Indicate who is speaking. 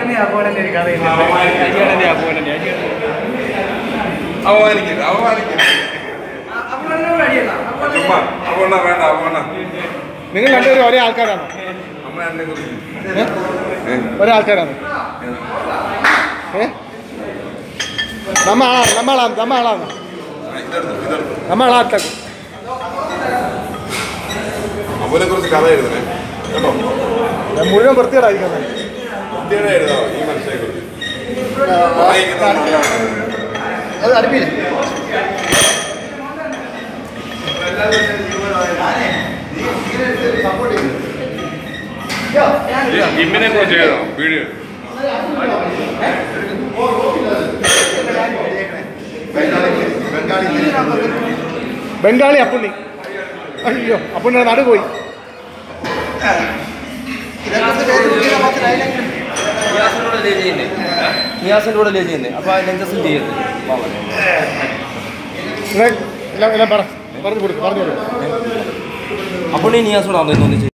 Speaker 1: അപ്പോഴത്തെ ഒരു കഥയില്ല
Speaker 2: അരിയാണല്ലേ അപ്പോഴല്ലേ
Speaker 3: അവമാനിക്കരുത് അവമാനിക്കരുത്
Speaker 1: അപ്പോഴോട് അടിയല്ല
Speaker 3: ചുമ്മാ അവണ്ണ വേണ്ട അവണ്ണ
Speaker 2: നിങ്ങൾ രണ്ടുപേരും ഒരേ ആൾക്കാരാണോ
Speaker 3: അമ്മ എന്നെ കുറിച്ച്
Speaker 2: ഏ? ഒരേ ആൾക്കാരാണോ ഏ നമ്മ ആളാണ് നമ്മ ആളാണ് നമ്മ ആളാണ്
Speaker 3: ഇതെടുത്തു ഇതെടുത്തു
Speaker 2: നമ്മ ആളാത്താക്കും
Speaker 3: അവനെ കുറിച്ച് കഥ എഴുതണേ കേട്ടോ
Speaker 2: മുഴുവൻ വൃത്തികേടായിരിക്കുന്നത്
Speaker 3: വൃത്തിയുടെ എഴുതാവോ ഈ മനുഷ്യനെ കുറിച്ച്
Speaker 2: അത് അടുപ്പില്ല
Speaker 3: ജിമ്മിനെ കുറിച്ച് എഴുതാം വീഡിയോ
Speaker 2: ബംഗാളി അപ്പുണ്ണി അയ്യോ അപ്പുണ്ണിയുടെ നടു പോയി
Speaker 4: നിയാസിന്റെ കൂടെ ലേ ചെയ്യുന്നേ നിയാസിന്റെ കൂടെ ലേ ചെയ്യുന്നേ അപ്പൊ നെഞ്ചസും ചെയ്യുന്നത്
Speaker 2: നിങ്ങൾ എല്ലാം എല്ലാം പറ പറഞ്ഞു കൊടുക്കും പറഞ്ഞു കൊടുക്കും
Speaker 4: അപ്പോൾ നീ നിയാസോടാണോ ഇന്നൊന്ന്